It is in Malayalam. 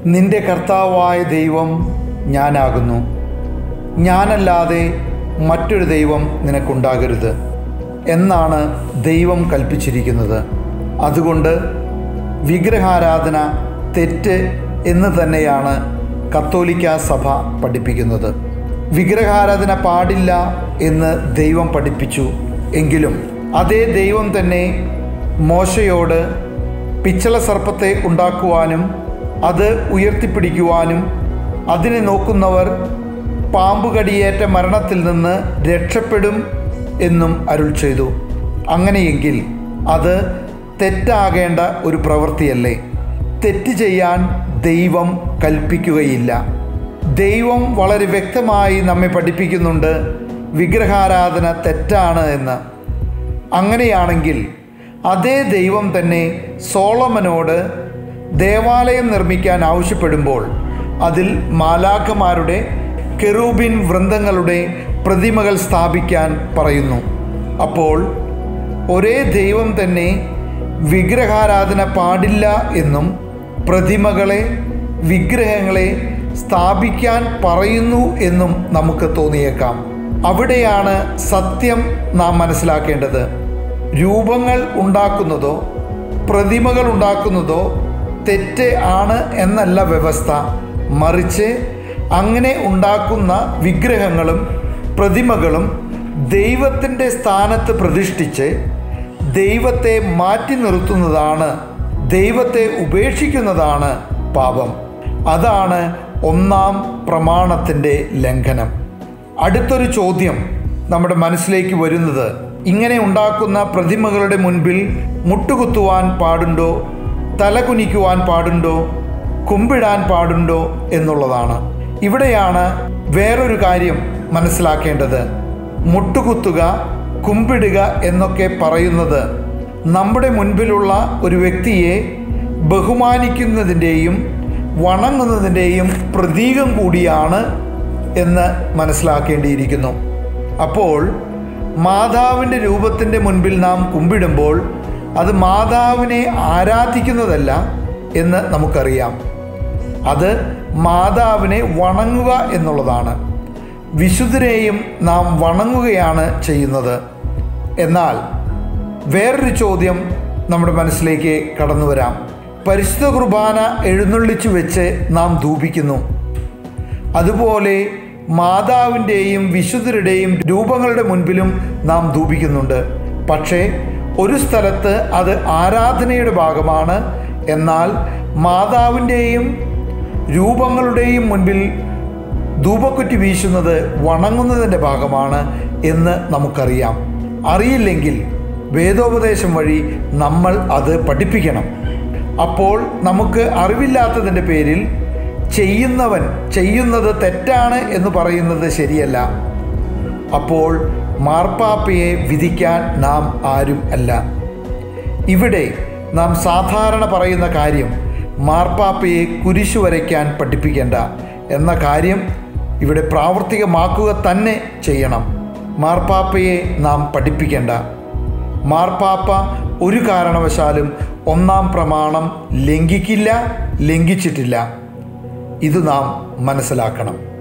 നിന്റെ കർത്താവായ ദൈവം ഞാനാകുന്നു ഞാനല്ലാതെ മറ്റൊരു ദൈവം നിനക്കുണ്ടാകരുത് എന്നാണ് ദൈവം കൽപ്പിച്ചിരിക്കുന്നത് അതുകൊണ്ട് വിഗ്രഹാരാധന തെറ്റ് എന്ന് തന്നെയാണ് കത്തോലിക്ക സഭ പഠിപ്പിക്കുന്നത് വിഗ്രഹാരാധന പാടില്ല എന്ന് ദൈവം പഠിപ്പിച്ചു എങ്കിലും അതേ ദൈവം തന്നെ മോശയോട് പിച്ചള സർപ്പത്തെ ഉണ്ടാക്കുവാനും അത് ഉയർത്തിപ്പിടിക്കുവാനും അതിനെ നോക്കുന്നവർ പാമ്പ് കടിയേറ്റ മരണത്തിൽ നിന്ന് രക്ഷപ്പെടും എന്നും അരുൾ ചെയ്തു അങ്ങനെയെങ്കിൽ അത് തെറ്റാകേണ്ട ഒരു പ്രവൃത്തിയല്ലേ തെറ്റ് ചെയ്യാൻ ദൈവം കൽപ്പിക്കുകയില്ല ദൈവം വളരെ വ്യക്തമായി നമ്മെ പഠിപ്പിക്കുന്നുണ്ട് വിഗ്രഹാരാധന തെറ്റാണ് എന്ന് അങ്ങനെയാണെങ്കിൽ അതേ ദൈവം തന്നെ സോളമനോട് ദേവാലയം നിർമ്മിക്കാൻ ആവശ്യപ്പെടുമ്പോൾ അതിൽ മാലാഖമാരുടെ കെറൂബിൻ വൃന്ദങ്ങളുടെ പ്രതിമകൾ സ്ഥാപിക്കാൻ പറയുന്നു അപ്പോൾ ഒരേ ദൈവം തന്നെ വിഗ്രഹാരാധന പാടില്ല എന്നും പ്രതിമകളെ വിഗ്രഹങ്ങളെ സ്ഥാപിക്കാൻ പറയുന്നു എന്നും നമുക്ക് തോന്നിയേക്കാം അവിടെയാണ് സത്യം നാം മനസ്സിലാക്കേണ്ടത് രൂപങ്ങൾ ഉണ്ടാക്കുന്നതോ പ്രതിമകൾ ഉണ്ടാക്കുന്നതോ തെറ്റ് ആണ് എന്നല്ല വ്യവസ്ഥ മറിച്ച് അങ്ങനെ ഉണ്ടാക്കുന്ന വിഗ്രഹങ്ങളും പ്രതിമകളും ദൈവത്തിൻ്റെ സ്ഥാനത്ത് പ്രതിഷ്ഠിച്ച് ദൈവത്തെ മാറ്റി നിർത്തുന്നതാണ് ദൈവത്തെ ഉപേക്ഷിക്കുന്നതാണ് പാപം അതാണ് ഒന്നാം പ്രമാണത്തിൻ്റെ ലംഘനം അടുത്തൊരു ചോദ്യം നമ്മുടെ മനസ്സിലേക്ക് വരുന്നത് ഇങ്ങനെ ഉണ്ടാക്കുന്ന പ്രതിമകളുടെ മുൻപിൽ മുട്ടുകുത്തുവാൻ പാടുണ്ടോ തലകുനിക്കുവാൻ പാടുണ്ടോ കുമ്പിടാൻ പാടുണ്ടോ എന്നുള്ളതാണ് ഇവിടെയാണ് വേറൊരു കാര്യം മനസ്സിലാക്കേണ്ടത് മുട്ടുകുത്തുക കുമ്പിടുക എന്നൊക്കെ പറയുന്നത് നമ്മുടെ മുൻപിലുള്ള ഒരു വ്യക്തിയെ ബഹുമാനിക്കുന്നതിൻ്റെയും വണങ്ങുന്നതിൻ്റെയും പ്രതീകം കൂടിയാണ് എന്ന് മനസ്സിലാക്കേണ്ടിയിരിക്കുന്നു അപ്പോൾ മാതാവിൻ്റെ രൂപത്തിൻ്റെ മുൻപിൽ നാം കുമ്പിടുമ്പോൾ അത് മാതാവിനെ ആരാധിക്കുന്നതല്ല എന്ന് നമുക്കറിയാം അത് മാതാവിനെ വണങ്ങുക എന്നുള്ളതാണ് വിശുദ്ധരെയും നാം വണങ്ങുകയാണ് ചെയ്യുന്നത് എന്നാൽ വേറൊരു ചോദ്യം നമ്മുടെ മനസ്സിലേക്ക് കടന്നു വരാം പരിശുദ്ധ കുർബാന എഴുന്നള്ളിച്ചു വെച്ച് നാം ധൂപിക്കുന്നു അതുപോലെ മാതാവിൻ്റെയും വിശുദ്ധരുടെയും രൂപങ്ങളുടെ മുൻപിലും നാം ധൂപിക്കുന്നുണ്ട് പക്ഷേ ഒരു സ്ഥലത്ത് അത് ആരാധനയുടെ ഭാഗമാണ് എന്നാൽ മാതാവിൻ്റെയും രൂപങ്ങളുടെയും മുൻപിൽ ധൂപക്കുറ്റി വീശുന്നത് വണങ്ങുന്നതിൻ്റെ ഭാഗമാണ് എന്ന് നമുക്കറിയാം അറിയില്ലെങ്കിൽ വേദോപദേശം വഴി നമ്മൾ അത് പഠിപ്പിക്കണം അപ്പോൾ നമുക്ക് അറിവില്ലാത്തതിൻ്റെ പേരിൽ ചെയ്യുന്നവൻ ചെയ്യുന്നത് തെറ്റാണ് എന്ന് പറയുന്നത് ശരിയല്ല അപ്പോൾ മാർപ്പാപ്പയെ വിധിക്കാൻ നാം ആരും അല്ല ഇവിടെ നാം സാധാരണ പറയുന്ന കാര്യം മാർപ്പാപ്പയെ കുരിശു വരയ്ക്കാൻ പഠിപ്പിക്കേണ്ട എന്ന കാര്യം ഇവിടെ പ്രാവർത്തികമാക്കുക തന്നെ ചെയ്യണം മാർപ്പാപ്പയെ നാം പഠിപ്പിക്കേണ്ട മാർപ്പാപ്പ ഒരു കാരണവശാലും ഒന്നാം പ്രമാണം ലംഘിക്കില്ല ലംഘിച്ചിട്ടില്ല ഇത് നാം മനസ്സിലാക്കണം